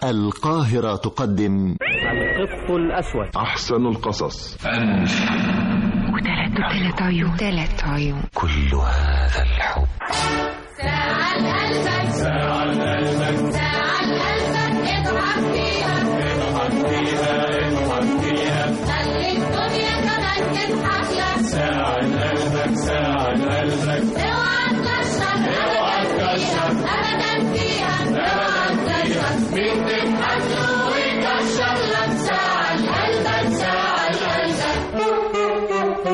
القاهرة تقدم القط الأسود أحسن القصص وثلاث وثلاث عيون ثلاث عيون كل هذا الحب ساعة قلبك ساعة قلبك ساعة قلبك اضحك فيها اضحك فيها اضحك فيها خلي الدنيا كمان تضحك لك ساعة قلبك ساعة قلبك اوعى تكشف اوعى تكشف ابدا فيها اوعى تكشف مين تضحك له ويكشف لك ساعة قلبك ساعة قلبك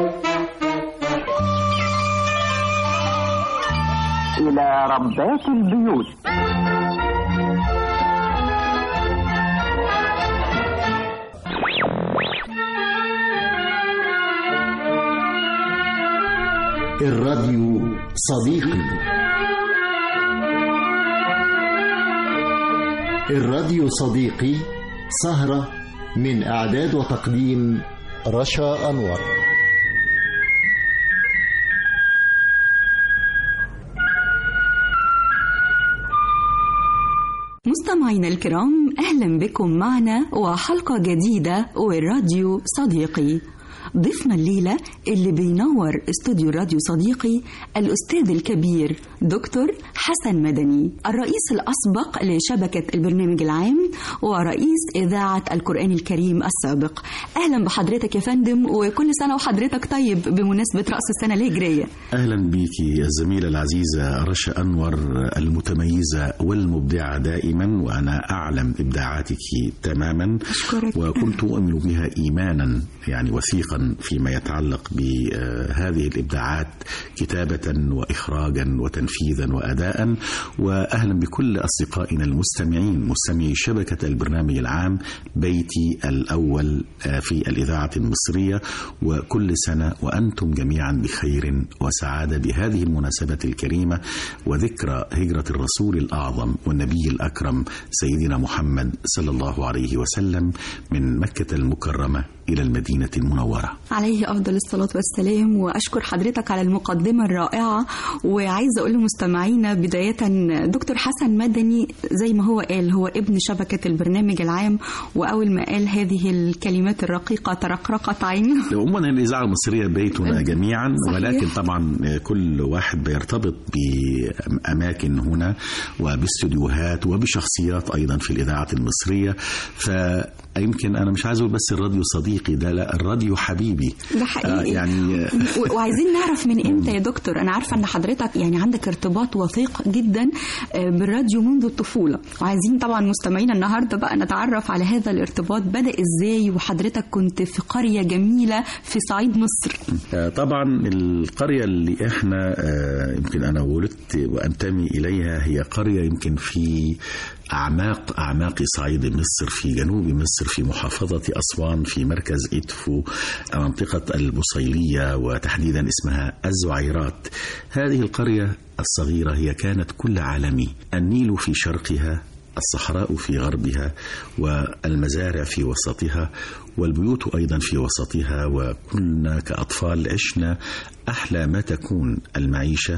إلى ربات البيوت الراديو صديقي الراديو صديقي سهرة من إعداد وتقديم رشا أنور مستمعينا الكرام اهلا بكم معنا وحلقه جديده والراديو صديقي ضيفنا الليلة اللي بينور استوديو الراديو صديقي الأستاذ الكبير دكتور حسن مدني الرئيس الأسبق لشبكة البرنامج العام ورئيس إذاعة القرآن الكريم السابق أهلا بحضرتك يا فندم وكل سنة وحضرتك طيب بمناسبة رأس السنة الهجرية أهلا بك الزميلة العزيزة رشا أنور المتميزة والمبدعة دائما وأنا أعلم إبداعاتك تماما أشكرك. وكنت أؤمن بها إيمانا يعني وثيقا فيما يتعلق بهذه الإبداعات كتابة وإخراجا وتنفيذا وأداء وأهلا بكل أصدقائنا المستمعين مستمعي شبكة البرنامج العام بيتي الأول في الإذاعة المصرية وكل سنة وأنتم جميعا بخير وسعادة بهذه المناسبة الكريمة وذكرى هجرة الرسول الأعظم والنبي الأكرم سيدنا محمد صلى الله عليه وسلم من مكة المكرمة إلى المدينة المنورة عليه أفضل الصلاة والسلام وأشكر حضرتك على المقدمة الرائعة وعايزة أقول لمستمعينا بداية دكتور حسن مدني زي ما هو قال هو ابن شبكة البرنامج العام وأول ما قال هذه الكلمات الرقيقة ترقرقت عينه عموما الإذاعة المصرية بيتنا جميعا صحيح. ولكن طبعا كل واحد بيرتبط بأماكن هنا وباستديوهات وبشخصيات أيضا في الإذاعة المصرية فيمكن أنا مش عايز أقول بس الراديو صديقي ده لا الراديو حبيبي ده حقيقي آه، يعني و- وعايزين نعرف من امتى يا دكتور انا عارفه ان حضرتك يعني عندك ارتباط وثيق جدا آه، بالراديو منذ الطفوله وعايزين طبعا مستمعينا النهارده بقى نتعرف على هذا الارتباط بدا ازاي وحضرتك كنت في قريه جميله في صعيد مصر آه، طبعا القرية اللي احنا آه، يمكن انا ولدت وانتمي اليها هي قرية يمكن في أعماق أعماق صعيد مصر في جنوب مصر في محافظة أسوان في مركز إدفو منطقة البصيلية وتحديدا اسمها الزعيرات هذه القرية الصغيرة هي كانت كل عالمي النيل في شرقها الصحراء في غربها والمزارع في وسطها والبيوت ايضا في وسطها وكنا كاطفال عشنا احلى ما تكون المعيشه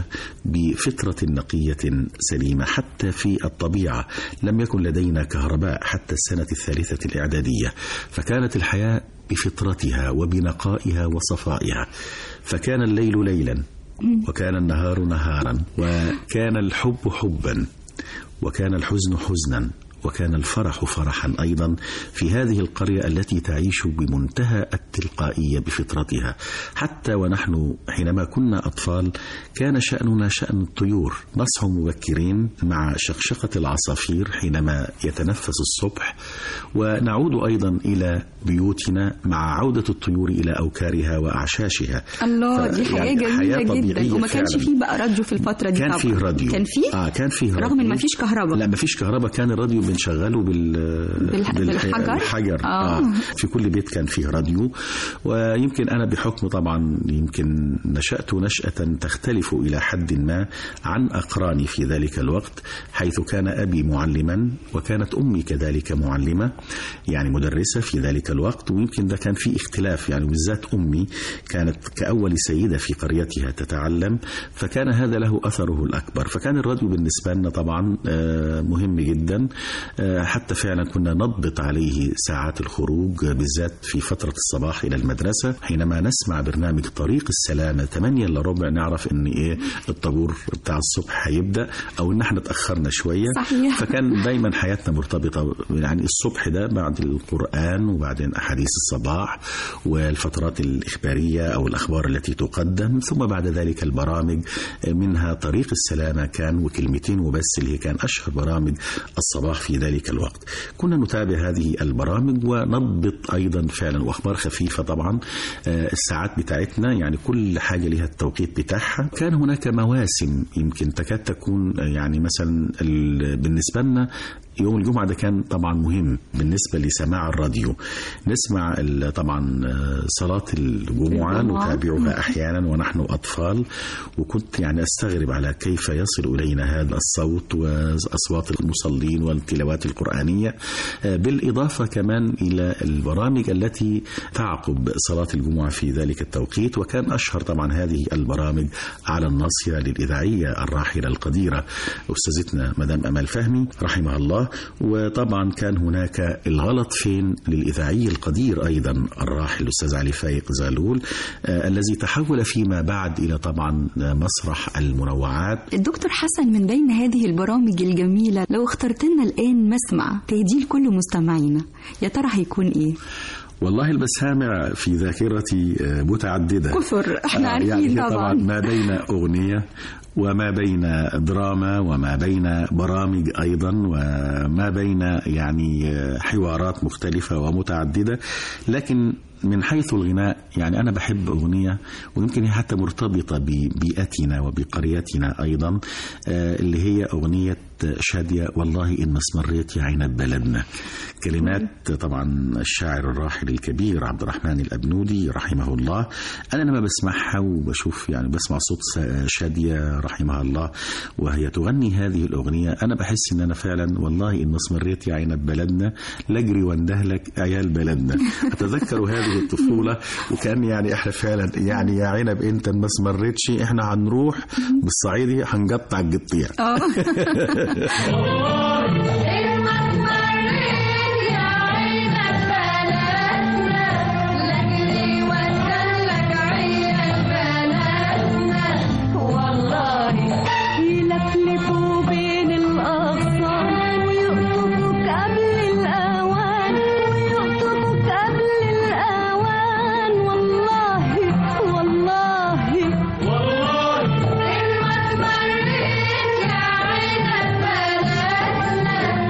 بفطره نقيه سليمه حتى في الطبيعه لم يكن لدينا كهرباء حتى السنه الثالثه الاعداديه فكانت الحياه بفطرتها وبنقائها وصفائها فكان الليل ليلا وكان النهار نهارا وكان الحب حبا وكان الحزن حزنا وكان الفرح فرحا ايضا في هذه القريه التي تعيش بمنتهى التلقائيه بفطرتها حتى ونحن حينما كنا اطفال كان شاننا شان الطيور نصحو مبكرين مع شقشقه العصافير حينما يتنفس الصبح ونعود ايضا الى بيوتنا مع عوده الطيور الى اوكارها واعشاشها الله ف- دي حياه يعني جميله حياة جدا طبيعية وما كانش فعلاً. فيه بقى راديو في الفتره دي كان طبعا فيه راديو كان فيه اه كان فيه رغم راديو. ان ما فيش كهرباء لا ما فيش كهرباء كان الراديو بنشغله بال بالح- بالحجر؟ الحجر آه. آه. في كل بيت كان فيه راديو ويمكن انا بحكم طبعا يمكن نشأت نشأة تختلف الى حد ما عن اقراني في ذلك الوقت حيث كان ابي معلما وكانت امي كذلك معلمه يعني مدرسه في ذلك الوقت ويمكن ده كان في اختلاف يعني بالذات امي كانت كاول سيده في قريتها تتعلم فكان هذا له اثره الاكبر فكان الراديو بالنسبه لنا طبعا آه، مهم جدا آه، حتى فعلا كنا نضبط عليه ساعات الخروج آه، بالذات في فترة الصباح إلى المدرسة حينما نسمع برنامج طريق السلامة 8 إلا ربع نعرف إن إيه الطابور بتاع الصبح هيبدأ أو إن احنا اتأخرنا شوية صحيح. فكان دايما حياتنا مرتبطة يعني الصبح ده بعد القرآن وبعدين أحاديث الصباح والفترات الإخبارية أو الأخبار التي تقدم ثم بعد ذلك البرامج منها طريق السلامة كان وكلمتين وبس اللي هي كان أشهر برامج الصباح في ذلك الوقت كنا نتابع هذه البرامج ونضبط أيضا فعلا وأخبار خفيفة طبعا آه، الساعات بتاعتنا يعني كل حاجة لها التوقيت بتاعها كان هناك مواسم يمكن تكاد تكون آه، يعني مثلا ال- بالنسبة لنا يوم الجمعة ده كان طبعا مهم بالنسبة لسماع الراديو نسمع ال- طبعا آه، صلاة الجمعة الجمعة. نتابعها أحيانا ونحن أطفال وكنت يعني أستغرب على كيف يصل إلينا هذا الصوت وأصوات المصلين والتلاوات القرآنية آه، بالإضافة كمان إلى البرامج التي تعقب صلاة الجمعة في ذلك التوقيت وكان أشهر طبعا هذه البرامج على الناصرة للإذاعية الراحلة القديرة أستاذتنا مدام أمال فهمي رحمها الله وطبعا كان هناك الغلط فين للإذاعي القدير أيضا الراحل الأستاذ علي فايق زالول آه، الذي تحول فيما بعد إلى طبعا مسرح المنوعات الدكتور حسن من بين هذه البرامج الجميلة لو اخترت لنا الآن مسمع تهديه لكل مستمعينا يا ترى هيكون إيه؟ والله المسامع في ذاكرتي آه، متعددة كثر احنا آه، عارفين يعني هي طبعا طبعا ما بين أغنية وما بين دراما وما بين برامج أيضا وما بين يعني آه، حوارات مختلفة ومتعددة لكن من حيث الغناء يعني أنا بحب أغنية ويمكن هي حتى مرتبطة ببيئتنا وبقريتنا أيضا آه، اللي هي أغنية شادية والله إن اسمريت يا عينب بلدنا كلمات طبعا الشاعر الراحل الكبير عبد الرحمن الأبنودي رحمه الله أنا لما بسمعها وبشوف يعني بسمع صوت شادية رحمها الله وهي تغني هذه الأغنية أنا بحس إن أنا فعلا والله إن اسمريت يا عينب بلدنا لاجري واندهلك عيال بلدنا أتذكر هذه الطفولة وكان يعني إحنا فعلا يعني يا عنب أنت ما اسمريتش إحنا هنروح بالصعيدي هنقطع القطيع اه يلفلفوا بين الأغصان ويقطفوك قبل الأوان ويقطفوك قبل الأوان والله والله والله إن ما تمريت يا عينك بلدنا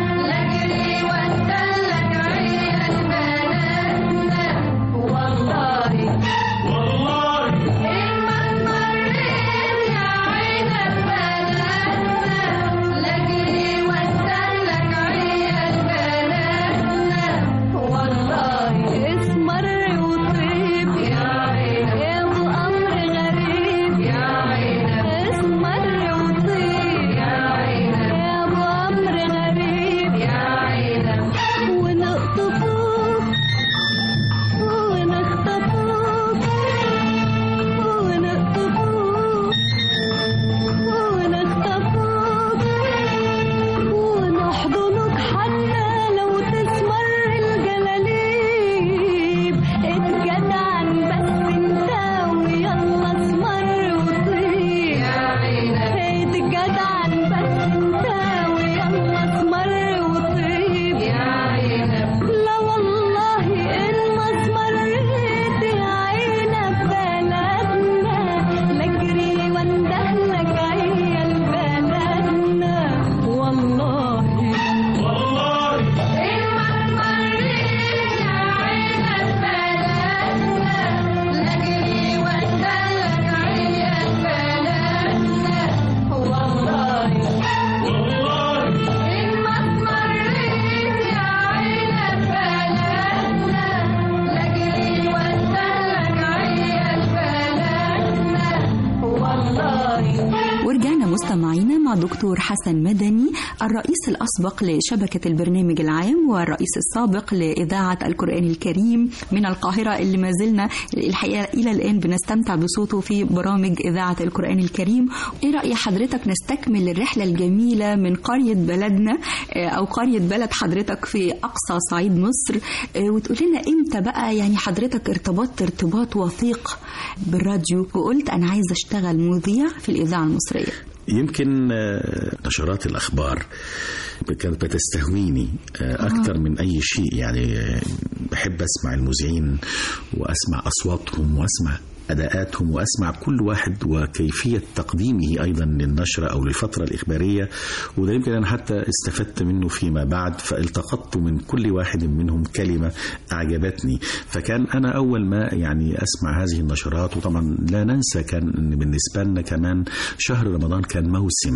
مستمعينا مع دكتور حسن مدني الرئيس الأسبق لشبكة البرنامج العام والرئيس السابق لإذاعة القرآن الكريم من القاهرة اللي ما زلنا الحقيقة إلى الآن بنستمتع بصوته في برامج إذاعة القرآن الكريم إيه رأي حضرتك نستكمل الرحلة الجميلة من قرية بلدنا آه، أو قرية بلد حضرتك في أقصى صعيد مصر آه، وتقول لنا إمتى بقى يعني حضرتك ارتبطت ارتباط وثيق بالراديو وقلت أنا عايز أشتغل مذيع في الإذاعة المصرية يمكن آه، نشرات الأخبار كانت بتستهويني آه، أكثر من أي شيء يعني آه، بحب أسمع المذيعين وأسمع أصواتهم وأسمع أداءاتهم وأسمع كل واحد وكيفية تقديمه أيضا للنشرة أو للفترة الإخبارية وده يمكن أنا حتى استفدت منه فيما بعد فالتقطت من كل واحد منهم كلمة أعجبتني فكان أنا أول ما يعني أسمع هذه النشرات وطبعا لا ننسى كان إن بالنسبة لنا كمان شهر رمضان كان موسم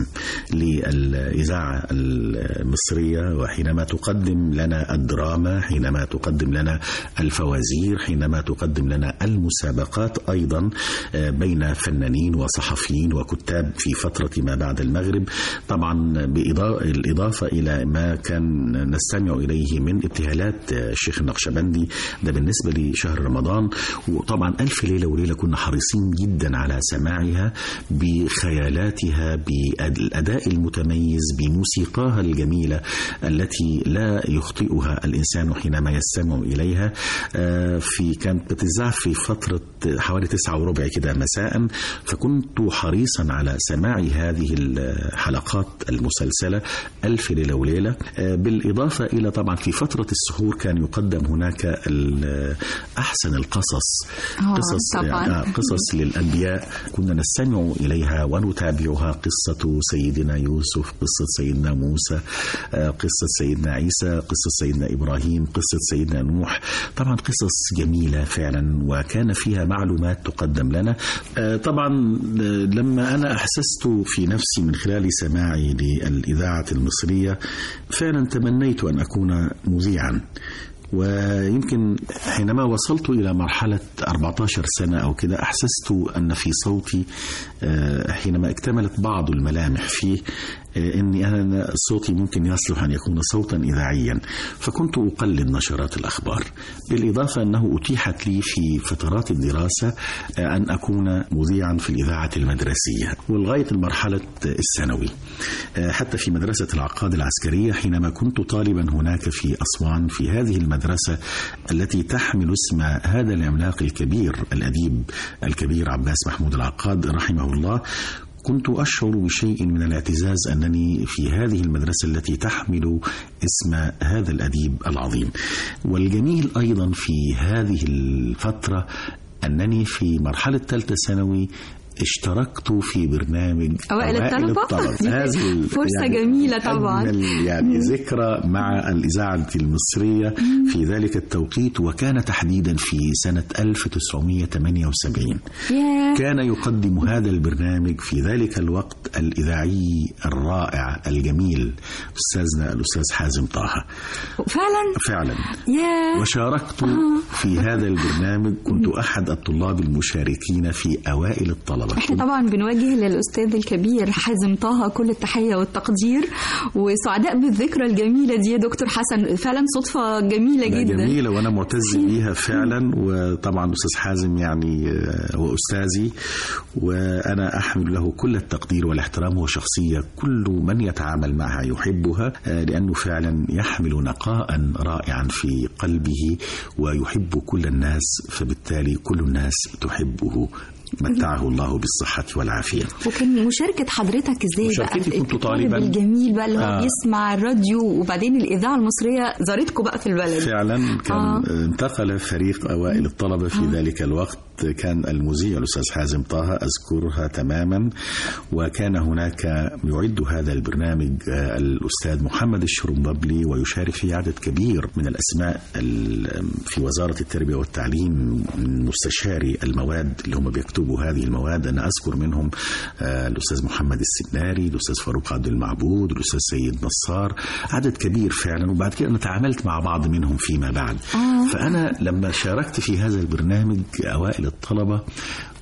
للإذاعة المصرية وحينما تقدم لنا الدراما حينما تقدم لنا الفوازير حينما تقدم لنا المسابقات أيضا آه، بين فنانين وصحفيين وكتاب في فترة ما بعد المغرب طبعا بالإضافة إلى ما كان نستمع إليه من ابتهالات آه، الشيخ النقشبندي ده بالنسبة لشهر رمضان وطبعا ألف ليلة وليلة كنا حريصين جدا على سماعها بخيالاتها بالأداء المتميز بموسيقاها الجميلة التي لا يخطئها الإنسان حينما يستمع إليها آه، في كانت بتذاع في فترة حوالي تسعة وربع كده مساء فكنت حريصا على سماع هذه الحلقات المسلسلة ألف ليلة وليلة آه، بالإضافة إلى طبعا في فترة السحور كان يقدم هناك ال- أحسن القصص آه، قصص طبعاً. آه، قصص للأنبياء كنا نستمع إليها ونتابعها قصة سيدنا يوسف قصة سيدنا موسى آه، قصة سيدنا عيسى قصة سيدنا إبراهيم قصة سيدنا نوح طبعا قصص جميلة فعلا وكان فيها معلومات تقدم لنا آه، طبعا آه، لما أنا أحسست في نفسي من خلال سماعي للإذاعة المصرية فعلا تمنيت أن أكون مذيعا ويمكن حينما وصلت إلى مرحلة 14 سنة أو كده أحسست أن في صوتي آه، حينما اكتملت بعض الملامح فيه آه، أني أنا صوتي ممكن يصلح أن يكون صوتا إذاعيا فكنت أقلد نشرات الأخبار بالإضافة أنه أتيحت لي في فترات الدراسة آه، أن أكون مذيعا في الإذاعة المدرسية ولغاية المرحلة الثانوي آه، حتى في مدرسة العقاد العسكرية حينما كنت طالبا هناك في أسوان في هذه المدرسة التي تحمل اسم هذا العملاق الكبير الأديب الكبير عباس محمود العقاد رحمه الله كنت أشعر بشيء من الاعتزاز أنني في هذه المدرسة التي تحمل اسم هذا الأديب العظيم والجميل أيضا في هذه الفترة أنني في مرحلة ثالثة ثانوي اشتركت في برنامج أوائل الطلبة؟ هذه ال- فرصة جميلة طبعاً. أجمل يعني ذكرى مع الإذاعة المصرية في ذلك التوقيت وكان تحديدا في سنة 1978 ياه كان يقدم هذا البرنامج في ذلك الوقت الإذاعي الرائع الجميل أستاذنا الأستاذ حازم طه فعلا فعلا ياه وشاركت في هذا البرنامج كنت أحد الطلاب المشاركين في أوائل الطلبة احنا طبعا بنوجه للاستاذ الكبير حازم طه كل التحيه والتقدير وسعداء بالذكرى الجميله دي يا دكتور حسن فعلا صدفه جميله لا جدا جميلة وأنا معتز بيها فعلا وطبعا أستاذ حازم يعني آه، هو أستاذي وأنا أحمل له كل التقدير والاحترام وشخصية كل من يتعامل معها يحبها آه، لأنه فعلا يحمل نقاء رائعا في قلبه ويحب كل الناس فبالتالي كل الناس تحبه متعه الله بالصحة والعافية وكان مشاركة حضرتك ازاي بقى مشاركتي كنت الطالب طالباً. الجميل بقى اللي هو آه. بيسمع الراديو وبعدين الإذاعة المصرية زارتكم بقى في البلد فعلا كان آه. آه. انتقل فريق اوائل الطلبه في آه. ذلك الوقت كان المذيع الاستاذ حازم طه اذكرها تماما وكان هناك يعد هذا البرنامج آه، الاستاذ محمد الشرنببلي ويشارك فيه عدد كبير من الاسماء ال- في وزاره التربيه والتعليم من مستشاري المواد اللي هم بيكتبوا هذه المواد انا اذكر منهم آه، الاستاذ محمد السناري الاستاذ فاروق عبد المعبود الاستاذ سيد نصار عدد كبير فعلا وبعد كده انا تعاملت مع بعض منهم فيما بعد آه. فانا لما شاركت في هذا البرنامج اوائل الطلبه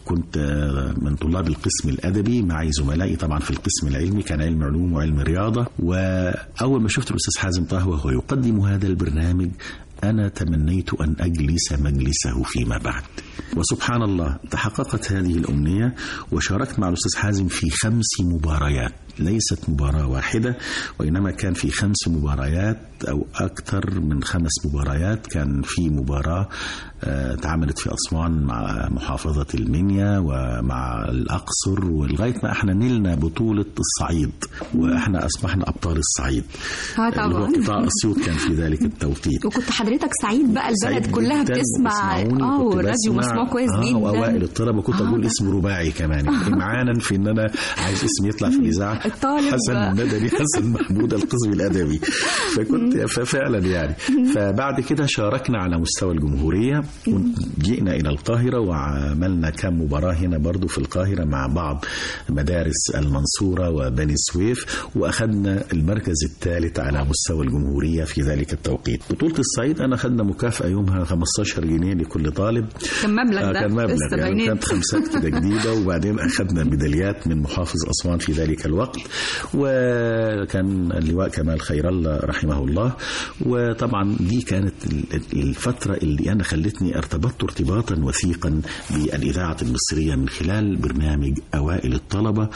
كنت آه، من طلاب القسم الأدبي معي زملائي طبعا في القسم العلمي كان علم علوم وعلم رياضة وأول ما شفت الأستاذ حازم طه وهو يقدم هذا البرنامج أنا تمنيت أن أجلس مجلسه فيما بعد وسبحان الله تحققت هذه الأمنية وشاركت مع الأستاذ حازم في خمس مباريات ليست مباراة واحدة وإنما كان في خمس مباريات أو أكثر من خمس مباريات كان في مباراة آه، اتعملت في أسوان مع محافظة المنيا ومع الأقصر ولغاية ما احنا نلنا بطولة الصعيد واحنا أصبحنا أبطال الصعيد آه اللي هو طبعا قطاع أسيوط كان في ذلك التوقيت وكنت حضرتك سعيد بقى البلد سعيد كلها جداً بتسمع وبيسمعوني اه وكنت والراديو بسمع. مسموع كويس آه جدا واوائل الطلبه كنت آه. اقول اسم رباعي كمان يعني امعانا في ان انا عايز اسمي يطلع في الاذاعه الطالب حسن بقى. مدني حسن محمود القسم الادبي فكنت ففعلا يعني فبعد كده شاركنا على مستوى الجمهوريه جئنا الى القاهره وعملنا كم مباراه هنا برضو في القاهره مع بعض مدارس المنصوره وبني سويف واخذنا المركز الثالث على مستوى الجمهوريه في ذلك التوقيت بطوله الصعيد انا اخذنا مكافاه يومها 15 جنيه لكل طالب كان مبلغ آه ده كان في مبلغ يعني السبعينات كانت خمسات كده جديدة وبعدين أخذنا ميداليات من محافظ أسوان في ذلك الوقت وكان اللواء كمال خير الله رحمه الله وطبعا دي كانت ال- الفترة اللي أنا خلتني ارتبطت ارتباطا وثيقا بالإذاعة المصرية من خلال برنامج أوائل الطلبة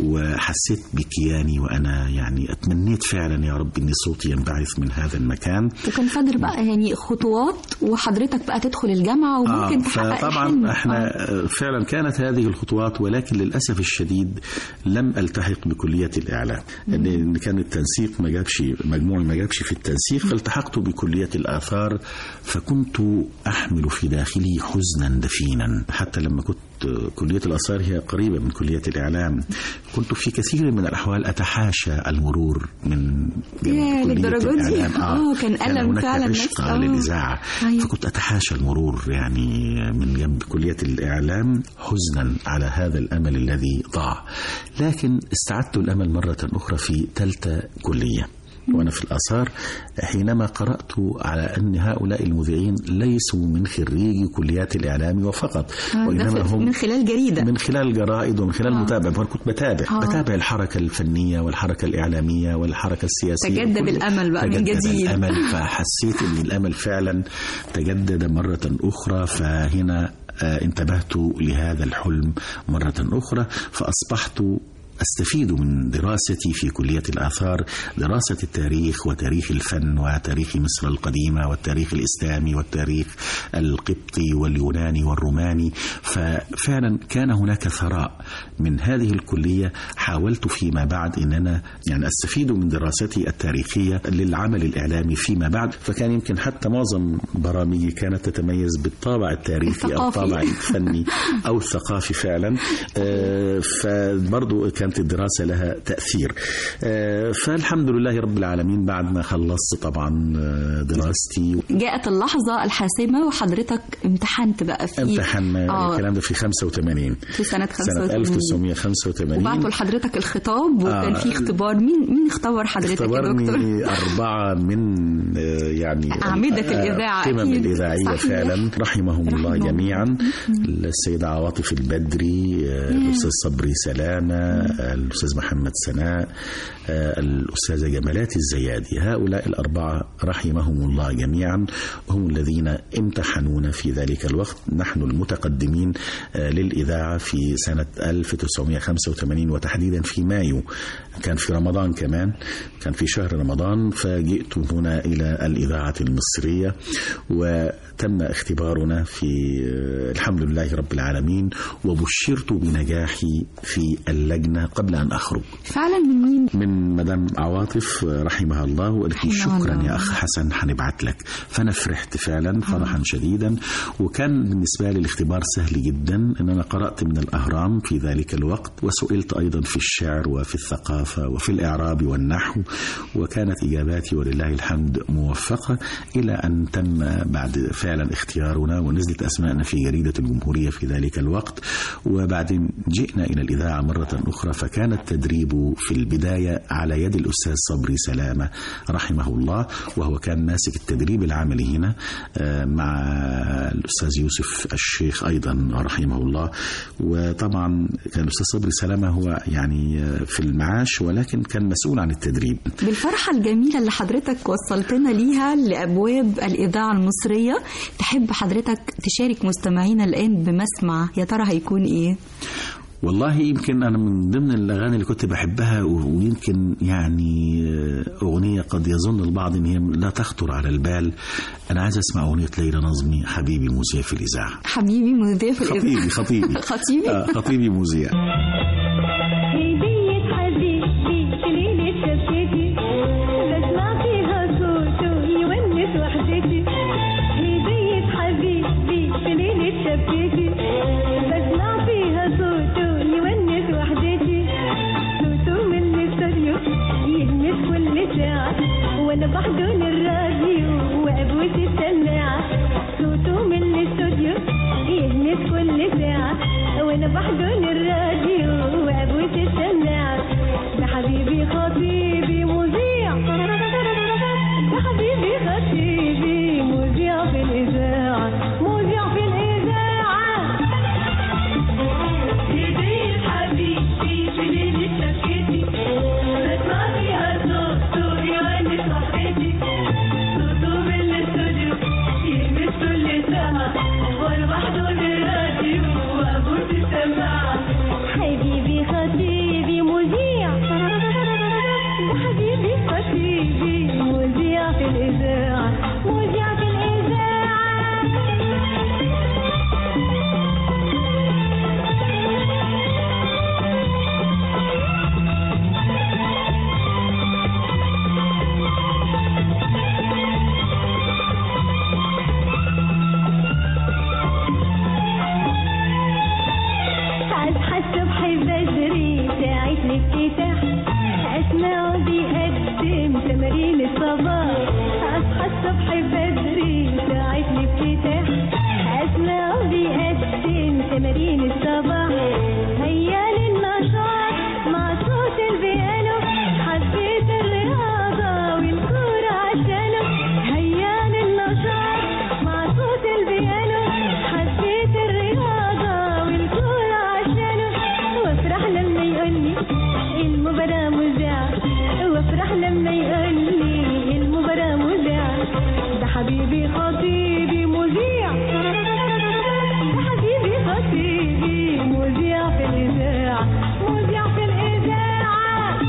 وحسيت بكياني وأنا يعني أتمنيت فعلا يا رب أن صوتي ينبعث من هذا المكان وكان فاضل بقى يعني خطوات وحضرتك بقى تدخل الجامعة وممكن تحقق الحلم. فطبعا احنا آه. فعلا كانت هذه الخطوات ولكن للاسف الشديد لم التحق بكليه الاعلام لان كان التنسيق ما جابش مجموعي ما جابش في التنسيق فالتحقت بكليه الاثار فكنت احمل في داخلي حزنا دفينا حتى لما كنت كلية الآثار هي قريبة من كلية الإعلام كنت في كثير من الأحوال أتحاشى المرور من جنب ياه، كلية للدرجة دي؟ الإعلام آه، كان ألم هناك فعلا عشق ناس- آه. للإذاعة أيوة. فكنت أتحاشى المرور يعني من جنب كلية الإعلام حزنا على هذا الأمل الذي ضاع لكن استعدت الأمل مرة أخرى في ثالثة كلية وأنا في الآثار حينما قرأت على أن هؤلاء المذيعين ليسوا من خريجي كليات الإعلام وفقط آه، ده في- من خلال جريدة من خلال الجرائد ومن خلال آه. المتابعة وأنا كنت بتابع آه. بتابع الحركة الفنية والحركة الإعلامية والحركة السياسية تجدد وكل- الأمل بقى من تجدد جديد. الأمل فحسيت أن الأمل فعلا تجدد مرة أخرى فهنا آه، انتبهت لهذا الحلم مرة أخرى فأصبحت أستفيد من دراستي في كلية الآثار دراسة التاريخ وتاريخ الفن وتاريخ مصر القديمة والتاريخ الإسلامي والتاريخ القبطي واليوناني والروماني ففعلا كان هناك ثراء من هذه الكلية حاولت فيما بعد أن أنا يعني أستفيد من دراستي التاريخية للعمل الإعلامي فيما بعد فكان يمكن حتى معظم برامجي كانت تتميز بالطابع التاريخي أو الثقافي. الطابع الفني أو الثقافي فعلا آه، فبرضو كانت الدراسة لها تأثير آه، فالحمد لله رب العالمين بعد ما خلصت طبعا آه، دراستي جاءت اللحظة الحاسمة وحضرتك امتحنت بقى في امتحنا آه. الكلام ده في 85 في سنة سنة 85 1985 وبعتوا لحضرتك الخطاب وكان آه. في اختبار مين مين اختبر حضرتك يا دكتور؟ اختبرني أربعة من آه، يعني أعمدة آه، الإذاعة قمم أكيد. الإذاعية صحيح. فعلا رحمهم الله رحمهم جميعا السيدة عواطف البدري آه، الأستاذ صبري سلامة آه، الأستاذ محمد سناء آه، الأستاذة جمالات الزيادي هؤلاء الأربعة رحمهم الله جميعا هم الذين امتحنونا في ذلك الوقت نحن المتقدمين آه، للإذاعة في سنة 1985 وتحديدا في مايو كان في رمضان كمان كان في شهر رمضان فجئت هنا إلى الإذاعة المصرية وتم اختبارنا في آه، الحمد لله رب العالمين وبشرت بنجاحي في اللجنة قبل أن أخرج فعلا من مين؟ من مدام عواطف رحمها الله وقالت لي رحمها شكرا الله. يا اخ حسن هنبعت لك فانا فرحت فعلا فرحا شديدا وكان بالنسبه لي الاختبار سهل جدا ان انا قرات من الاهرام في ذلك الوقت وسئلت ايضا في الشعر وفي الثقافه وفي الاعراب والنحو وكانت اجاباتي ولله الحمد موفقه الى ان تم بعد فعلا اختيارنا ونزلت اسماءنا في جريده الجمهوريه في ذلك الوقت وبعدين جئنا الى الاذاعه مره اخرى فكان التدريب في البداية على يد الأستاذ صبري سلامة رحمه الله وهو كان ماسك التدريب العملي هنا آه، مع الأستاذ يوسف الشيخ أيضا رحمه الله وطبعا كان الأستاذ صبري سلامة هو يعني آه، في المعاش ولكن كان مسؤول عن التدريب بالفرحة الجميلة اللي حضرتك وصلتنا ليها لأبواب الإذاعة المصرية تحب حضرتك تشارك مستمعينا الآن بمسمع يا ترى هيكون إيه؟ والله يمكن أنا من ضمن الأغاني اللي كنت بحبها و- ويمكن يعني آه، أغنية قد يظن البعض إن هي لا تخطر على البال أنا عايز أسمع أغنية ليلى نظمي حبيبي مذيع في الإذاعة حبيبي مذيع في الإذاعة خطيبي خطيبي خطيبي آه، خطيبي مذيع هدية حبيبي في ليلة شبكتي بسمع فيها صوته يونس وحدتي هدية حبيبي في ليلة شبكتي بسمع فيها صوته يونس وحدتي صوته من الاستوديو يهمس كل ساعة وانا بحضن الراديو وابوس السماعة صوته من الاستوديو يهمس كل ساعة وانا بحضن الراديو وابوس السماعة ده حبيبي خطيبي مذيع ده حبيبي خطيبي مذيع في الإذاعة مذيع في الإذاعة هدية حبيبي في ليلة شبكتي بسمع فيها صوته يونس وحدتي صوته من الاستوديو يلمس كل ساعة وانا بحضن الراديو وابوس السماعة حبيبي خطيبي مذيع حبيبي خطيبي مذيع في الإذاعة مذيع في الإذاعة اصحى الصبح بدري ساعة الافتتاح اسمعه بيقدم تمارين الصباح اصحى الصبح بدري ساعة الافتتاح اسمعه بيقدم تمارين الصباح هيا للنشاط مع صوت البيانو حبيت الرياضة والكورة عشانه هيا للنشاط مع صوت البيانو حبيت الرياضة والكورة عشانه وافرح لما يقولي المباراة مذيعة وافرح لما يقولي المباراة مذيعة ده حبيبي خطيبي مذيع ده حبيبي خطيبي مذيع في الإذاعة مذيع في الإذاعة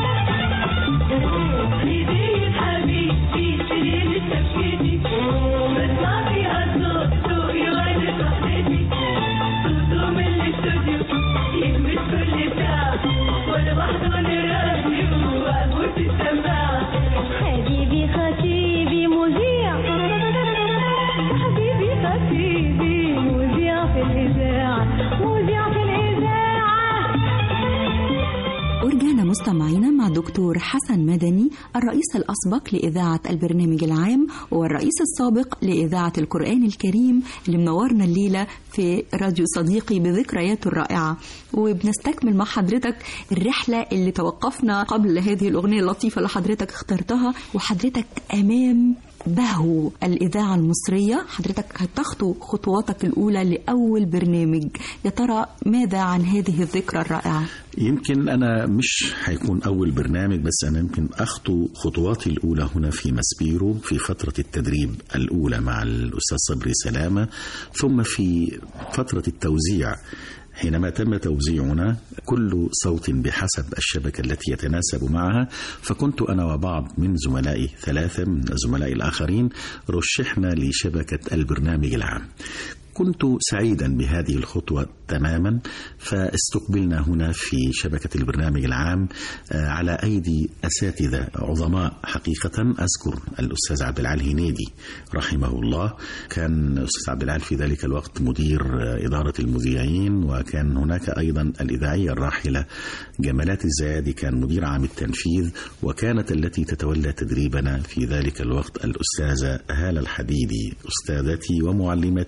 هدية حبيبي في ليلة شبكتي بسمع فيها صوته يونس وحدتي صوته من الاستوديو يهمس كل ساعة وانا بحضن الراديو وابوس السماعة حبيبي خطيبي مذيع حبيبي خطيبي مذيع في الإذاعة مذيع في الإذاعة ورجعنا مستمعينا مع دكتور حسن مدني الرئيس الأسبق لإذاعة البرنامج العام والرئيس السابق لإذاعة القرآن الكريم اللي منورنا الليلة في راديو صديقي بذكرياته الرائعة وبنستكمل مع حضرتك الرحلة اللي توقفنا قبل هذه الأغنية اللطيفة اللي حضرتك اخترتها وحضرتك أمام بهو الإذاعة المصرية حضرتك هتخطو خطواتك الأولى لأول برنامج يا ترى ماذا عن هذه الذكرى الرائعة؟ يمكن أنا مش هيكون أول برنامج بس أنا يمكن أخطو خطواتي الأولى هنا في مسبيرو في فترة التدريب الأولى مع الأستاذ صبري سلامة ثم في فترة التوزيع حينما تم توزيعنا كل صوت بحسب الشبكة التي يتناسب معها فكنت أنا وبعض من زملائي ثلاثة من زملائي الآخرين رشحنا لشبكة البرنامج العام كنت سعيدا بهذه الخطوة تماما فاستقبلنا هنا في شبكة البرنامج العام آه، على أيدي أساتذة عظماء حقيقة أذكر الأستاذ عبد العال هنيدي رحمه الله كان الأستاذ عبد العال في ذلك الوقت مدير آه، إدارة المذيعين وكان هناك أيضا الإذاعية الراحلة جمالات الزيادي كان مدير عام التنفيذ وكانت التي تتولى تدريبنا في ذلك الوقت الأستاذة هالة الحديدي أستاذتي ومعلمتي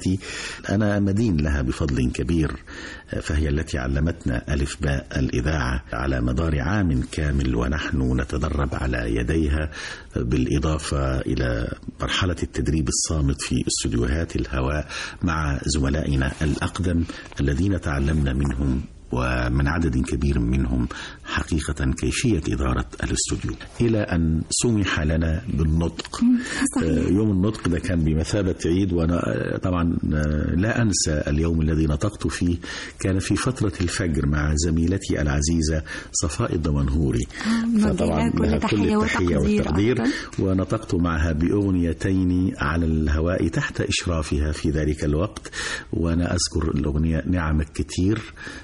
أنا مدين لها بفضل كبير فهي التي علمتنا ألف باء الإذاعة على مدار عام كامل ونحن نتدرب على يديها بالإضافة إلى مرحلة التدريب الصامت في استديوهات الهواء مع زملائنا الأقدم الذين تعلمنا منهم ومن عدد كبير منهم حقيقة كيفية إدارة الاستوديو إلى أن سمح لنا بالنطق آه، يوم النطق ده كان بمثابة عيد وأنا آه، طبعا آه، لا أنسى اليوم الذي نطقت فيه كان في فترة الفجر مع زميلتي العزيزة صفاء الدمنهوري نوجه لها كل لها تحية وتقدير والتقدير أيضاً. ونطقت معها بأغنيتين على الهواء تحت إشرافها في ذلك الوقت وأنا أذكر الأغنية نعمك كتير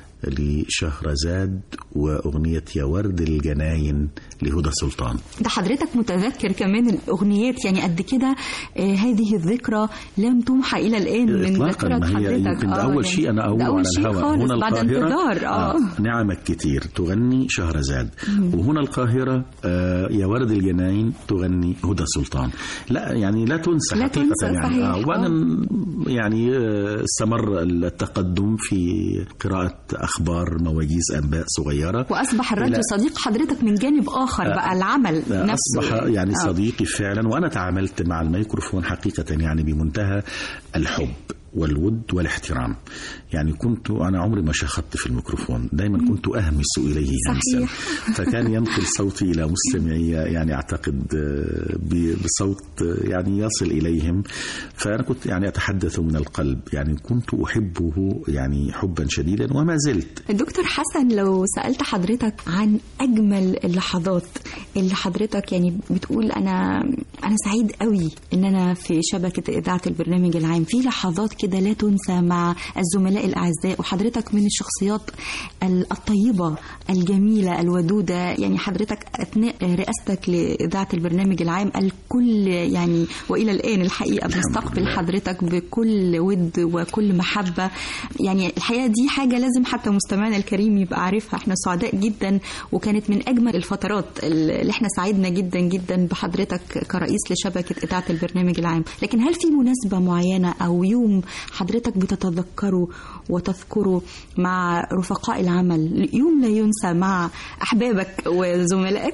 لشهرزاد وأغنية يا ورد الجناين لهدى سلطان ده حضرتك متذكر كمان الأغنيات يعني قد كده آه هذه الذكرى لم تمحى إلى الآن من إطلاقا ذاكرة ما هي حضرتك يمكن ده آه، أول يعني شيء أنا ده أقوله أول على شيء الهواء خالص هنا بعد القاهرة انتظار آه. نعمك كتير تغني شهرزاد وهنا القاهرة آه يا ورد الجناين تغني هدى سلطان لا يعني لا تنسى لا حقيقة تنسى، يعني صحيح. آه وأنا م- يعني آه، استمر التقدم في قراءة أخبار مواجيز أنباء صغيرة وأصبح الراديو إلى- صديق حضرتك من جانب آخر بقى العمل نفسه أصبح يعني آه. صديقي فعلا وأنا تعاملت مع الميكروفون حقيقة يعني بمنتهى الحب والود والاحترام يعني كنت أنا عمري ما شخطت في الميكروفون دايما كنت أهمس إليه همسا صحيح. فكان ينقل صوتي إلى مستمعي يعني أعتقد آه، ب- بصوت آه، يعني يصل إليهم فأنا كنت يعني أتحدث من القلب يعني كنت أحبه يعني حبا شديدا وما زلت دكتور حسن لو سألت حضرتك عن أجمل اللحظات اللي حضرتك يعني بتقول أنا أنا سعيد قوي إن أنا في شبكة إذاعة البرنامج العام في لحظات كده لا تنسى مع الزملاء الأعزاء وحضرتك من الشخصيات ال- الطيبة الجميلة الودودة يعني حضرتك أثناء رئاستك لإذاعة البرنامج العام الكل يعني وإلى الآن الحقيقة بنستقبل لله. حضرتك بكل ود وكل محبة يعني الحقيقة دي حاجة لازم حتى مستمعنا الكريم يبقى عارفها احنا سعداء جدا وكانت من أجمل الفترات اللي احنا سعدنا جدا جدا بحضرتك كرئيس لشبكة إذاعة البرنامج العام لكن هل في مناسبة معينة أو يوم حضرتك بتتذكره وتذكره مع رفقاء العمل يوم لا ينسى مع أحبابك وزملائك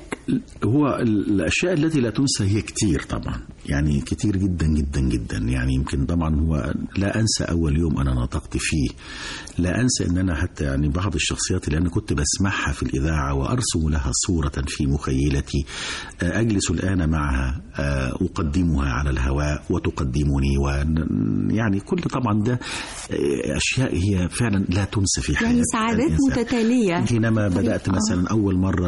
هو الاشياء التي لا تنسى هي كتير طبعا يعني كتير جدا جدا جدا يعني يمكن طبعا هو لا انسى اول يوم انا نطقت فيه لا انسى ان انا حتى يعني بعض الشخصيات اللي انا كنت بسمعها في الاذاعه وارسم لها صوره في مخيلتي آه، اجلس الان معها آه، اقدمها على الهواء وتقدمني ويعني كل طبعا ده آه، اشياء هي فعلا لا تنسى في حياه يعني سعادات الإنسان. متتالية حينما طريق- بدأت آه. مثلا أول مرة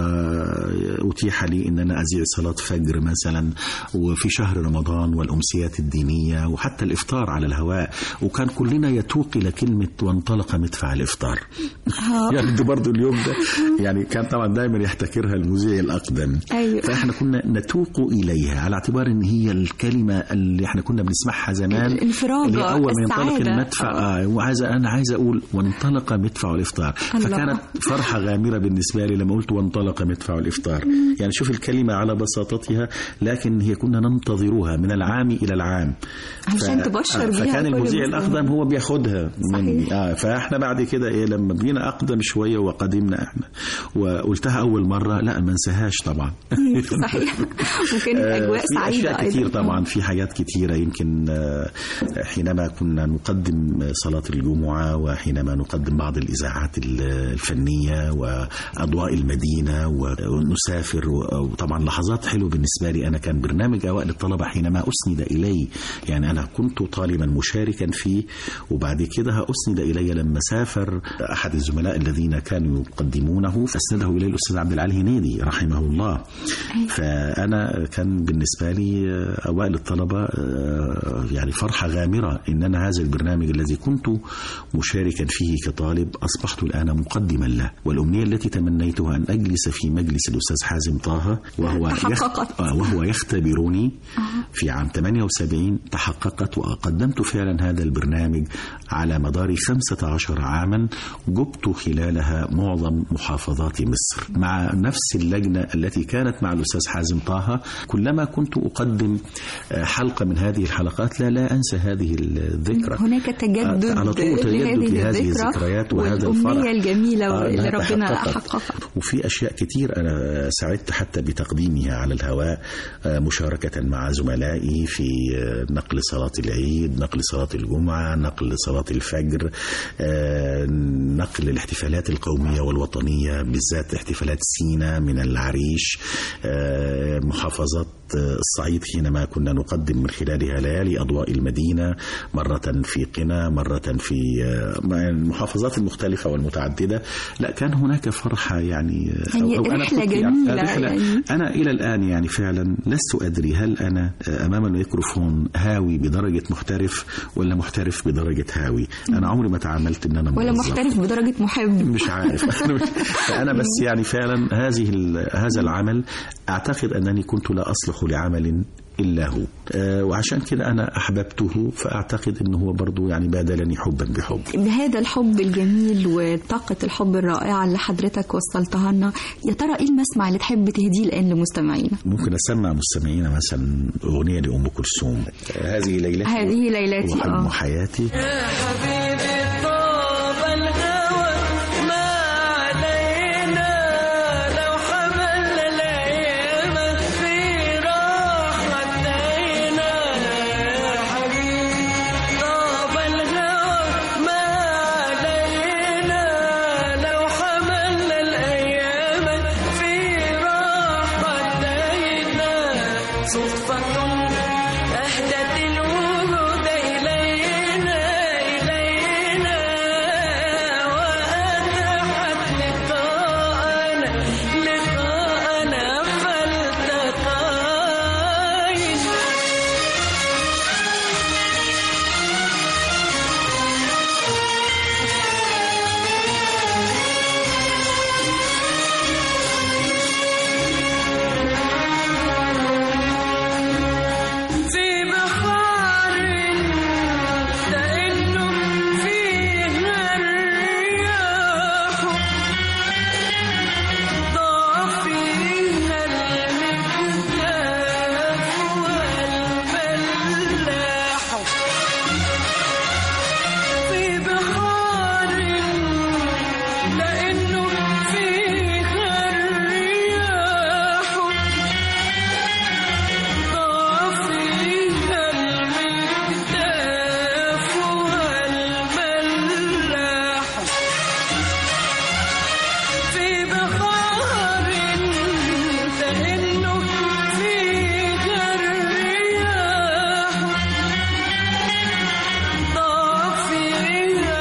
أتيح لي أن أنا أذيع صلاة فجر مثلا وفي شهر رمضان والأمسيات الدينية وحتى الإفطار على الهواء وكان كلنا يتوق إلى كلمة وانطلق مدفع الإفطار يعني ده برضو اليوم ده يعني كان طبعا دايما يحتكرها المذيع الأقدم أيوة. فإحنا كنا نتوق إليها على اعتبار أن هي الكلمة اللي إحنا كنا بنسمعها زمان الانفراجة، اللي أول ما ينطلق السعادة. المدفع آه. وعايز أنا عايز أقول وانطلق مدفع الإفطار الله. فكانت فرحة غامرة بالنسبة لي لما قلت وانطلق مدفع الإفطار يعني شوف الكلمة على بساطتها لكن هي كنا ننتظرها من العام إلى العام عشان تبشر بيها فكان كل المذيع المستمعين. الأقدم هو بياخدها مني صحيح. آه فاحنا بعد كده ايه لما بقينا أقدم شوية وقدمنا احنا وقلتها أول مرة لا ما انساهاش طبعا صحيح وكانت أجواء في سعيدة أشياء أيضاً. كتير طبعا في حاجات كتيرة يمكن آه، حينما كنا نقدم صلاة الجمعة وحينما نقدم بعض الإذاعات ال- الفنية وأضواء المدينة ونسافر و- وطبعا لحظات حلوة بالنسبة لي أنا كان برنامج أوائل الطلبة حينما أسند إلي يعني أنا كنت طالبا مشاركا فيه وبعد كده أسند إلي لما سافر أحد الزملاء الذين كانوا يقدمونه فأسنده إلي الأستاذ عبد العالي هنيدي رحمه الله فأنا كان بالنسبة لي آه، أوائل الطلبة آه، يعني فرحة غامرة إن أنا هذا البرنامج الذي كنت مشاركا فيه كطالب أصبحت الآن مقدما له والأمنية التي تمنيتها أن أجلس في مجلس الأستاذ حازم طه وهو تحققت. آه، وهو يختبرني في عام 78 تحققت وقدمت فعلا هذا البرنامج على مدار 15 عاما جبت خلالها معظم محافظات مصر مع نفس اللجنة التي كانت مع الأستاذ حازم طه كلما كنت أقدم آه، حلقة من هذه الحلقات لا لا أنسى هذه الذكرى هناك تجدد على طول تجدد لهذه لهذه الذكرى الذكريات وهذا والأمنية الفرح الجميلة آه، اللي إنها ربنا تحققت. حققها وفي أشياء كتير أنا سعدت حتى بتقديمها على الهواء آه، مشاركة مع زملائي في آه، نقل صلاة العيد نقل صلاة الجمعة نقل صلاة الفجر آه، نقل الاحتفالات القومية والوطنية بالذات احتفالات سينا من العريش آه، محافظات آه، الصعيد حينما كنا نقدم من خلالها ليالي أضواء المدينة مرة في قنا مرة في آه، المحافظات المختلفة والمتعددة لا كان هناك فرحة يعني آه، يعني أنا رحلة كنت جميلة رحلة يعني. أنا إلى الآن يعني فعلا لست أدري هل أنا آه، أمام الميكروفون هاوي بدرجة محترف ولا محترف بدرجة هاوي أنا عمري ما تعاملت إن أنا ولا موظف. محترف بدرجة محب مش عارف أنا بس يعني فعلا هذه ال- هذا العمل أعتقد أنني كنت لا أصلح لعمل إلا هو آه، وعشان كده أنا أحببته فأعتقد أنه هو برضو يعني بادلني حبا بحب بهذا الحب الجميل وطاقة الحب الرائعة اللي حضرتك وصلتها لنا يا ترى ايه المسمع اللي تحب تهديه الآن لمستمعينا ممكن أسمع مستمعينا مثلا أغنية لأم كلثوم آه، هذه ليلتي هذه ليلتي وحلم اه حياتي حبيبي طاب الهوى ما علينا لو حملنا الأيام في راحة عينا يا حبيبي طاب الهوى ما علينا لو حملنا الأيام في راحة عينا صدفة أهدت الوجود إلينا إلينا وأتاحت لقاءنا لقاءنا فالتقينا في بحار لأنه فيها الرياح ضاع فيها المكتاف والفلاح في بحار لأنه فيها الرياح ضاع فيها المكتاف والملاح في بحار كأنه فيها الرياح ضاع فيها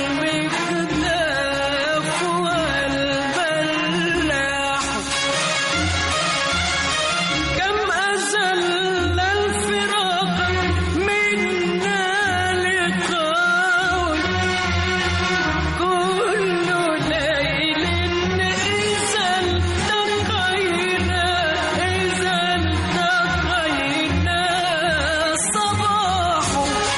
المكتاف والملاح كم أزل الفراق منا لقاء كل ليل إذا التقينا إذا التقينا صباح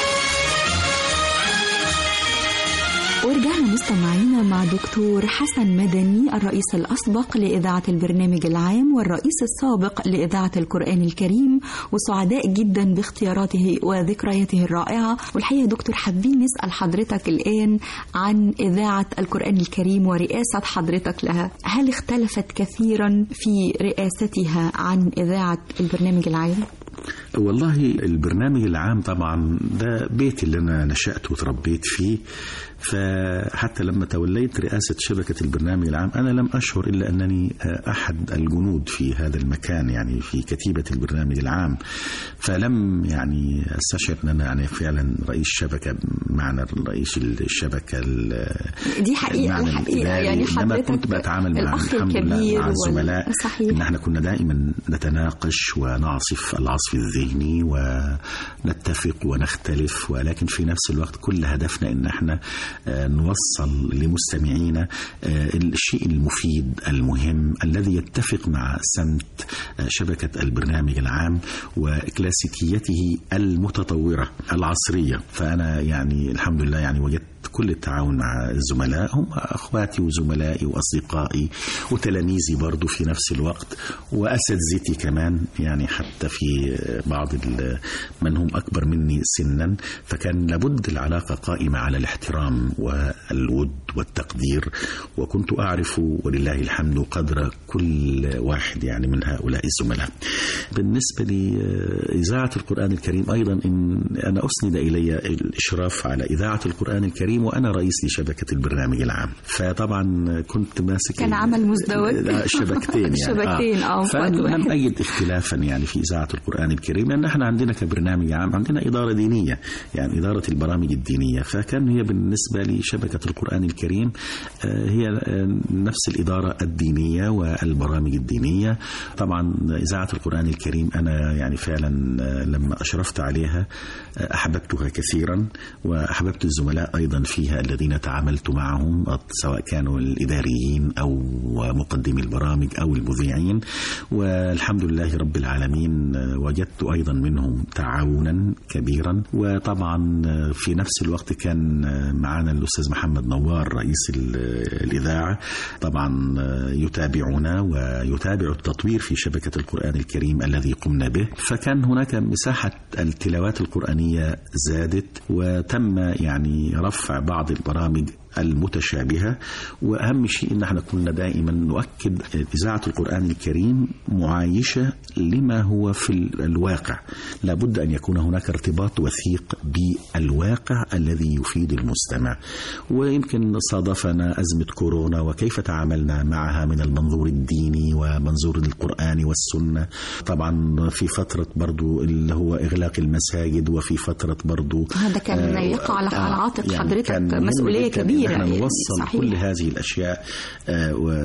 ورجعنا مستمعينا مع دكتور حسن مدني الرئيس الأسبق لإذاعة البرنامج العام والرئيس السابق لإذاعة القرآن الكريم وسعداء جدا باختياراته وذكرياته الرائعة والحقيقة يا دكتور حابين نسأل حضرتك الآن عن إذاعة القرآن الكريم ورئاسة حضرتك لها هل اختلفت كثيرا في رئاستها عن إذاعة البرنامج العام؟ والله البرنامج العام طبعا ده بيت اللي انا نشأت وتربيت فيه فحتى لما توليت رئاسة شبكة البرنامج العام أنا لم أشعر إلا أنني أحد الجنود في هذا المكان يعني في كتيبة البرنامج العام فلم يعني أستشعر أن أنا يعني فعلا رئيس شبكة معنى رئيس الشبكة دي حقيقة المعنى الحقيقة الإداري. يعني إنما حضرتك كنت بتعامل مع الأخ الحمد لله الكبير مع الزملاء وال- صحيح. إن احنا كنا دائما نتناقش ونعصف العصف الذهني ونتفق ونختلف ولكن في نفس الوقت كل هدفنا ان احنا آه، نوصل لمستمعينا آه، الشيء المفيد المهم الذي يتفق مع سمت آه، شبكة البرنامج العام وكلاسيكيته المتطورة العصرية فأنا يعني الحمد لله يعني وجدت كل التعاون مع الزملاء هم اخواتي وزملائي واصدقائي وتلاميذي برضو في نفس الوقت واساتذتي كمان يعني حتى في بعض ال- من هم اكبر مني سنا فكان لابد العلاقه قائمه على الاحترام والود والتقدير وكنت اعرف ولله الحمد قدر كل واحد يعني من هؤلاء الزملاء. بالنسبه لاذاعه القران الكريم ايضا ان انا اسند الي الاشراف على اذاعه القران الكريم وانا رئيس لشبكه البرنامج العام فطبعا كنت ماسك كان عمل مزدوج. لا، الشبكتين يعني شبكتين، آه، في وقت فلم واحد. اجد اختلافا يعني في اذاعه القران الكريم لان احنا عندنا كبرنامج عام عندنا اداره دينيه يعني اداره البرامج الدينيه فكان هي بالنسبه لشبكه القران الكريم آه، هي آه، نفس الاداره الدينيه والبرامج الدينيه طبعا اذاعه القران الكريم انا يعني فعلا آه، لما اشرفت عليها آه، احببتها كثيرا واحببت الزملاء ايضا فيها الذين تعاملت معهم سواء كانوا الاداريين او مقدمي البرامج او المذيعين والحمد لله رب العالمين آه، وجدت ايضا منهم تعاونا كبيرا وطبعا آه، في نفس الوقت كان آه، معنا الاستاذ محمد نوار رئيس ال- الاذاعه طبعا آه، يتابعنا ويتابع التطوير في شبكه القران الكريم الذي قمنا به فكان هناك مساحه التلاوات القرانيه زادت وتم يعني رفع بعض البرامج المتشابهة وأهم شيء أن احنا كنا دائما نؤكد إذاعة القرآن الكريم معايشة لما هو في الواقع لابد أن يكون هناك ارتباط وثيق بالواقع الذي يفيد المستمع ويمكن صادفنا أزمة كورونا وكيف تعاملنا معها من المنظور الديني ومنظور القرآن والسنة طبعا في فترة برضو اللي هو إغلاق المساجد وفي فترة برضو هذا كان آه، يقع على آه، على عاتق يعني حضرتك كان مهم مسؤولية جداً إن كبيرة احنا يعني نوصل صحيح. كل هذه الاشياء آه، و-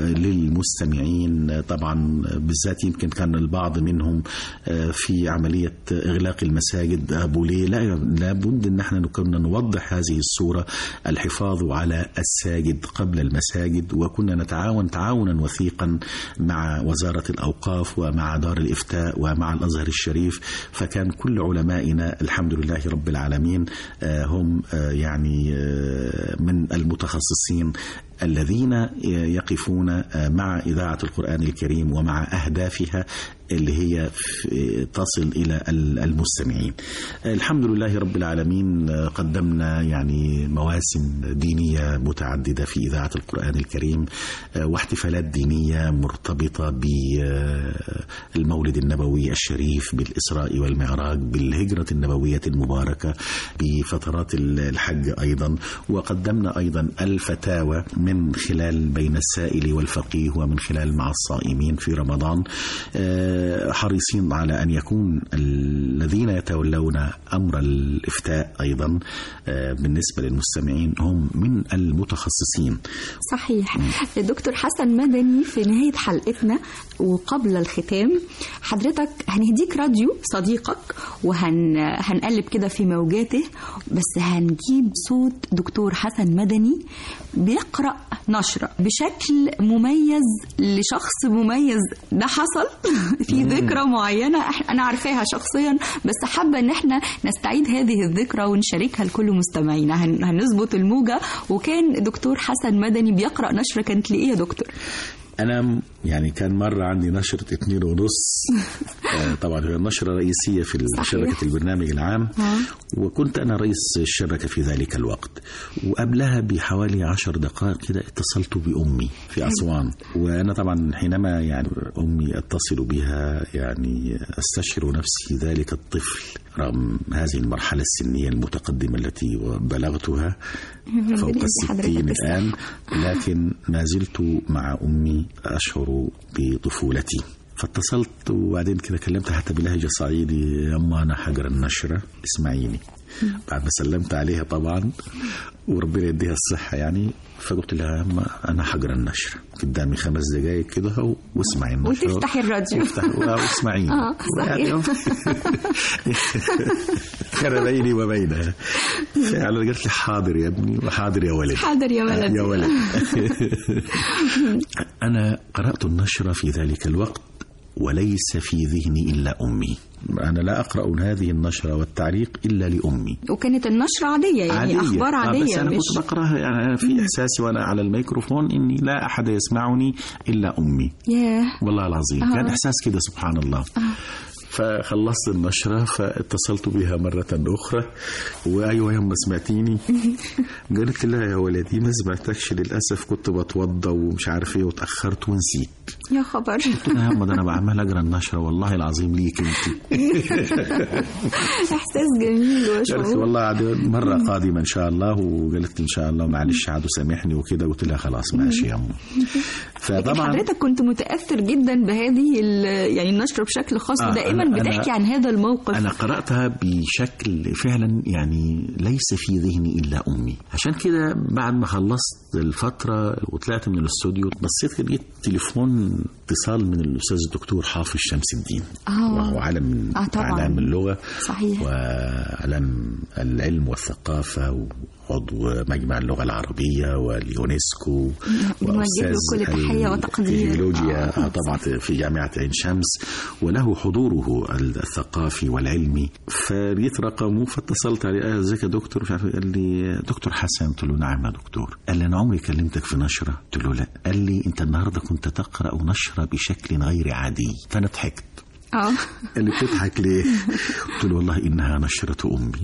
للمستمعين آه، طبعا بالذات يمكن كان البعض منهم آه، في عمليه اغلاق المساجد ابو ليه لا لابد ان احنا كنا نوضح هذه الصوره الحفاظ على الساجد قبل المساجد وكنا نتعاون تعاونا وثيقا مع وزاره الاوقاف ومع دار الافتاء ومع الازهر الشريف فكان كل علمائنا الحمد لله رب العالمين آه، هم آه، يعني آه، من المتخصصين الذين يقفون مع إذاعة القرآن الكريم ومع أهدافها اللي هي في- تصل إلى المستمعين الحمد لله رب العالمين قدمنا يعني مواسم دينية متعددة في إذاعة القرآن الكريم واحتفالات دينية مرتبطة بالمولد النبوي الشريف بالإسراء والمعراج بالهجرة النبوية المباركة بفترات الحج أيضا وقدمنا أيضا الفتاوى من خلال بين السائل والفقيه ومن خلال مع الصائمين في رمضان آه، حريصين على أن يكون الذين يتولون أمر الإفتاء أيضا آه، بالنسبة للمستمعين هم من المتخصصين صحيح دكتور حسن مدني في نهاية حلقتنا وقبل الختام حضرتك هنهديك راديو صديقك وهنقلب كده في موجاته بس هنجيب صوت دكتور حسن مدني بيقرأ نشرة بشكل مميز لشخص مميز ده حصل في ذكرى معينة إح- أنا عارفاها شخصيا بس حابة إن احنا نستعيد هذه الذكرى ونشاركها لكل مستمعينا هن- هنظبط الموجة وكان دكتور حسن مدني بيقرأ نشرة كانت لإيه يا دكتور؟ أنا م- يعني كان مرة عندي نشرة اتنين ونص آه، طبعا هي نشرة رئيسية في صحيح. شبكة البرنامج العام وكنت أنا رئيس الشبكة في ذلك الوقت وقبلها بحوالي عشر دقائق كده اتصلت بأمي في أسوان وأنا طبعا حينما يعني أمي أتصل بها يعني أستشعر نفسي ذلك الطفل رغم هذه المرحلة السنية المتقدمة التي بلغتها فوق بندي الستين حضرتك الآن لكن ما زلت مع أمي أشعر بطفولتي فاتصلت وبعدين كده كلمتها حتى بلهجة صعيدي يما أنا حجر النشرة اسمعيني بعد ما سلمت عليها طبعا وربنا يديها الصحة يعني فقلت لها يما أنا حجر النشرة قدامي خمس دقايق كده أهو واسمعي النشرة وتفتحي الراديو. وافتح- واسمعيني آه، صحيح. يعني كان بيني وبينها فعلا قالت لي حاضر يا ابني وحاضر يا ولد حاضر يا ولد يا ولد أنا قرأت النشرة في ذلك الوقت وليس في ذهني إلا أمي أنا لا أقرأ هذه النشرة والتعليق إلا لأمي وكانت النشرة عادية يعني أخبار آه، عادية بس أنا مش كنت بقراها يعني أنا في إحساسي وأنا على الميكروفون إني لا أحد يسمعني إلا أمي ياه والله العظيم آه. كان إحساس كده سبحان الله فخلصت النشرة فاتصلت بها مرة أخرى وأيوة يوم ما سمعتيني قالت لي لا يا ولدي ما سمعتكش للأسف كنت بتوضى ومش عارف إيه وتأخرت ونسيت يا خبر قلت لها يا أما ده أنا بعمل أقرأ النشرة والله العظيم ليك أنت إحساس جميل قالت لي وشعور والله عاد مرة قادمة إن شاء الله وقالت لي إن شاء الله معلش عادوا سامحني وكده قلت لها خلاص ماشي يا أم لكن فطبعا حضرتك كنت متأثر جدا بهذه ال- يعني النشرة بشكل خاص آه، ودائما أنا- بتحكي أنا- عن هذا الموقف أنا قرأتها بشكل فعلا يعني ليس في ذهني إلا أمي عشان كده بعد ما خلصت الفترة وطلعت من الاستوديو بصيت لقيت تليفون اتصال من الأستاذ الدكتور حافظ شمس الدين آه. وهو عالم من آه، طبعاً. أعلام اللغة صحيح. وعلم العلم والثقافة وعضو مجمع اللغة العربية واليونسكو بنوجه له وأستاذ كل تحية وتقدير. الجيولوجيا آه. آه، طبعا في جامعة عين شمس وله حضوره الثقافي والعلمي فلقيت رقمه فاتصلت عليه آه، ازيك يا دكتور مش عارف إيه. قال لي دكتور حسن قلت له نعم يا دكتور قال لي انا عمري كلمتك في نشره قلت له لا قال لي انت النهارده كنت تقرا نشره بشكل غير عادي فانا ضحكت اه قال لي بتضحك ليه؟ قلت له والله انها نشره امي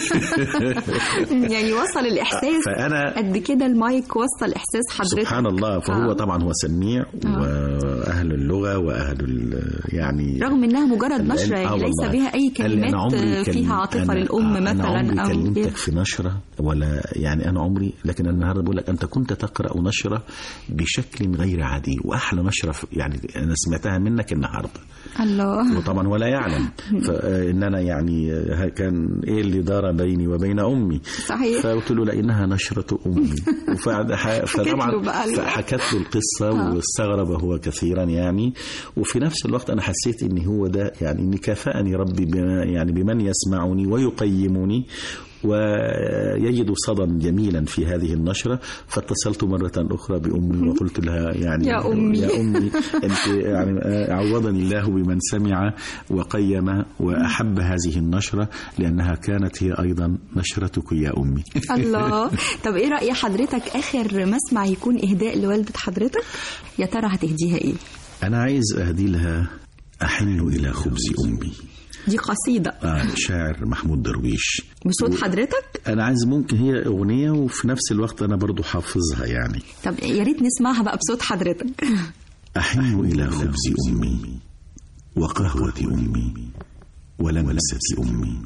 يعني وصل الإحساس فانا قد كده المايك وصل إحساس حضرتك سبحان الله فهو آه. طبعا هو سميع واهل اللغه واهل ال- يعني رغم انها مجرد نشره آه يعني ليس والله. بها اي قال لي أنا كلمات عمري كلم- فيها عاطفه أنا- للام آه، أنا مثلا عمري او كلمتك غير. في نشرة ولا يعني أنا عمري لكن أنا النهاردة بقول لك أنت كنت تقرأ نشرة بشكل غير عادي وأحلى نشرة في- يعني أنا سمعتها منك النهاردة الله وطبعا ولا يعلم فإن أنا يعني آه، كان إيه اللي دار بيني وبين أمي صحيح. فقلت له لا إنها نشرة أمي وفعد- ح- فطبعا له بقى ال- فحكت له القصة واستغرب هو كثيرا يعني وفي نفس الوقت أنا حسيت إن هو ده يعني إن كافأني ربي بما يعني بمن يسمعني ويقيمني ويجد صدى جميلا في هذه النشرة فاتصلت مرة أخرى بأمي وقلت لها يعني يا أمي. يا أمي أنت يعني عوضني الله بمن سمع وقيم وأحب هذه النشرة لأنها كانت هي أيضا نشرتك يا أمي الله طب ايه راي حضرتك اخر مسمع يكون اهداء لوالده حضرتك يا ترى هتهديها ايه أنا عايز أهدي لها أحن إلى خبز أمي دي قصيده آه شاعر محمود درويش بصوت حضرتك أنا عايز ممكن هي أغنية وفي نفس الوقت أنا برضو حافظها يعني طب يا ريت نسمعها بقى بصوت حضرتك أحن إلى خبز أمي وقهوة أمي ولمسة أمي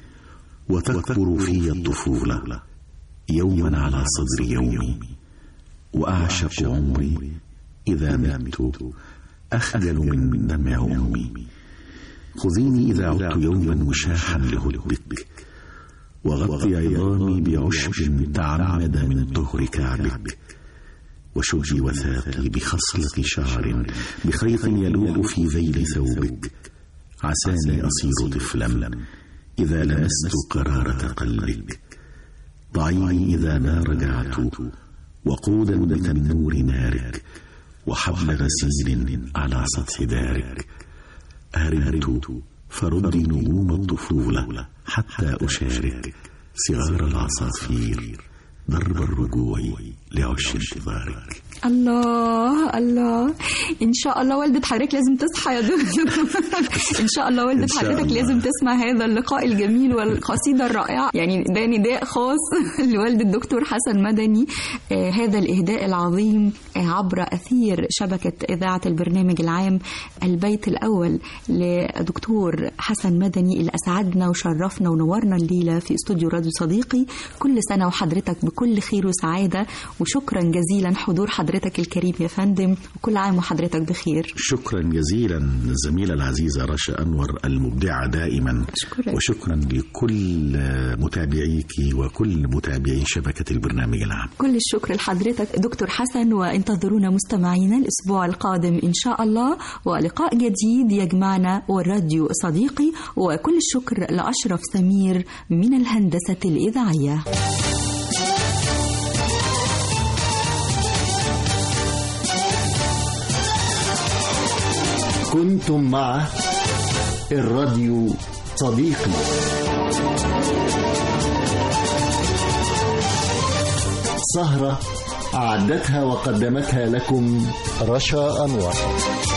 وتكبر في الطفولة يوما على صدر يومي وأعشق عمري إذا مت أخجل من دمع أمي خذيني إذا عدت يوما مشاحا لهدبك وغطي عظامي بعشب تعمد من طهر كعبك وشجي وثاقي بخصلة شعر بخيط يلوح في ذيل ثوبك عساني أصير طفلا إذا لمست قرارة قلبك ضعيني إذا ما رجعت وقودا بتنور نارك وحبل غسيل على سطح دارك هرمت فردي نجوم الطفولة حتى أشارك صغار العصافير درب الرجوع لعش انتظارك الله الله ان شاء الله والده حضرتك لازم تصحى يا دكتور ان شاء الله والده إن شاء حضرتك الله. لازم تسمع هذا اللقاء الجميل والقصيده الرائعه يعني ده نداء خاص لوالد الدكتور حسن مدني آه هذا الاهداء العظيم آه عبر اثير شبكه اذاعه البرنامج العام البيت الاول لدكتور حسن مدني اللي اسعدنا وشرفنا ونورنا الليله في استوديو راديو صديقي كل سنه وحضرتك بكل خير وسعاده وشكرا جزيلا حضور حضرتك حضرتك الكريم يا فندم وكل عام وحضرتك بخير شكرا جزيلا الزميلة العزيزة رشا أنور المبدعة دائما أشكرك. وشكرا لكل متابعيك وكل متابعي شبكة البرنامج العام كل الشكر لحضرتك دكتور حسن وانتظرونا مستمعينا الأسبوع القادم إن شاء الله ولقاء جديد يجمعنا والراديو صديقي وكل الشكر لأشرف سمير من الهندسة الإذاعية كنتم مع الراديو صديقي سهرة أعدتها وقدمتها لكم رشا أنور